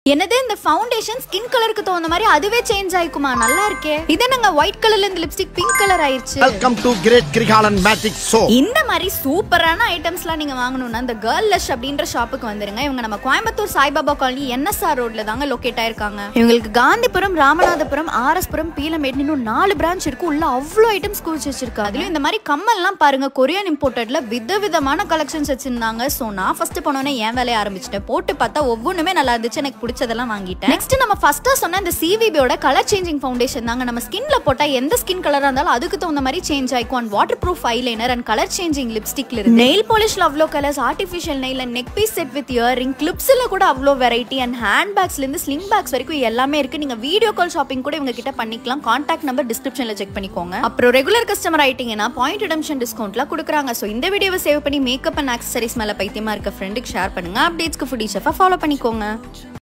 என்னது இந்த foundation skin கலருக்கு தகுந்த மாதிரி அதுவே சேஞ்ச் ஆயிக்குமா நல்லா இருக்கே இது என்னங்க ஒயிட் கலர்ல இந்த லிப்ஸ்டிக் பிங்க் கலர் ஆயிருச்சு welcome to great Kirikalan magic show இந்த மாதிரி சூப்பரான ஐட்டம்ஸ்லாம் நீங்க வாங்கணும்னா இந்த கேர்ள் லஷ் அப்படின்ற ஷாப்புக்கு வந்துருங்க இவங்க நம்ம கோயம்புத்தூர் சாய்பாபா காலனி என்எஸ்ஆர் ரோட்ல தாங்க லொகேட் ஆயிருக்காங்க இவங்களுக்கு காந்திபுரம் ராமநாதபுரம் ஆர்எஸ்புரம் பீலமேட் இன்னும் நாலு பிரான்ச் இருக்கு உள்ள அவ்வளோ ஐட்டம்ஸ் குவிச்சு வச்சிருக்காங்க அதுலயும் இந்த மாதிரி கம்மல்லாம் பாருங்க கொரியன் இம்போர்ட்டட்ல விதவிதமான கலெக்ஷன்ஸ் வச்சிருந்தாங்க ஸோ நான் ஃபர்ஸ்ட் போனோன்னே என் வேலையை ஆரம்பிச்சிட்டேன் போட்டு பார்த்தா ஒவ்வொன்றுமே நல்லா இருந்துச்சு எனக்கு பிடிச்சதெல்லாம் வாங்கிட்டேன் நெக்ஸ்ட் நம்ம ஃபர்ஸ்டா சொன்ன இந்த சிவிபியோட கலர் சேஞ்சிங் ஃபவுண்டேஷன் தாங்க நம்ம ஸ்கின்ல போட்டா எந்த ஸ்கின் கலரா இருந்தாலும் அதுக்கு தகுந்த மாதிரி சேஞ்ச் ஆயிக்கும் and water proof eyeliner and colour changing லிப்ஸ்டிக்ல இருக்கு நெயில் பாலிஷ்ல அவ்வளோ colours artificial nail and neck piece set with earring கிளிப்ஸ்ல கூட அவ்வளோ வெரைட்டி அண்ட் ஹேண்ட் பேக்ஸ்ல இருந்து ஸ்லிங் பேக்ஸ் வரைக்கும் எல்லாமே இருக்கு நீங்க வீடியோ கால் ஷாப்பிங் கூட இவங்க கிட்ட பண்ணிக்கலாம் கான்டாக்ட் நம்பர் டிஸ்கிரிப்ஷன்ல செக் பண்ணிக்கோங்க அப்புறம் ரெகுலர் கஸ்டமர் ஆயிட்டீங்கன்னா பாயிண்ட் ரிடம்ஷன் டிஸ்கவுண்ட்லாம் கொடுக்குறாங்க ஸோ இந்த வீடியோவை சேவ் பண்ணி மேக்கப் அண்ட் ஆக்சசரிஸ் மேல பைத்தியமா இருக்க ஃப்ரெண்டுக்கு ஷேர் பண்ணுங்க அப்டேட்ஸ்க்கு ஃபுடி ஷெஃபா ஃபாலோ பண்ணிக்கோங்க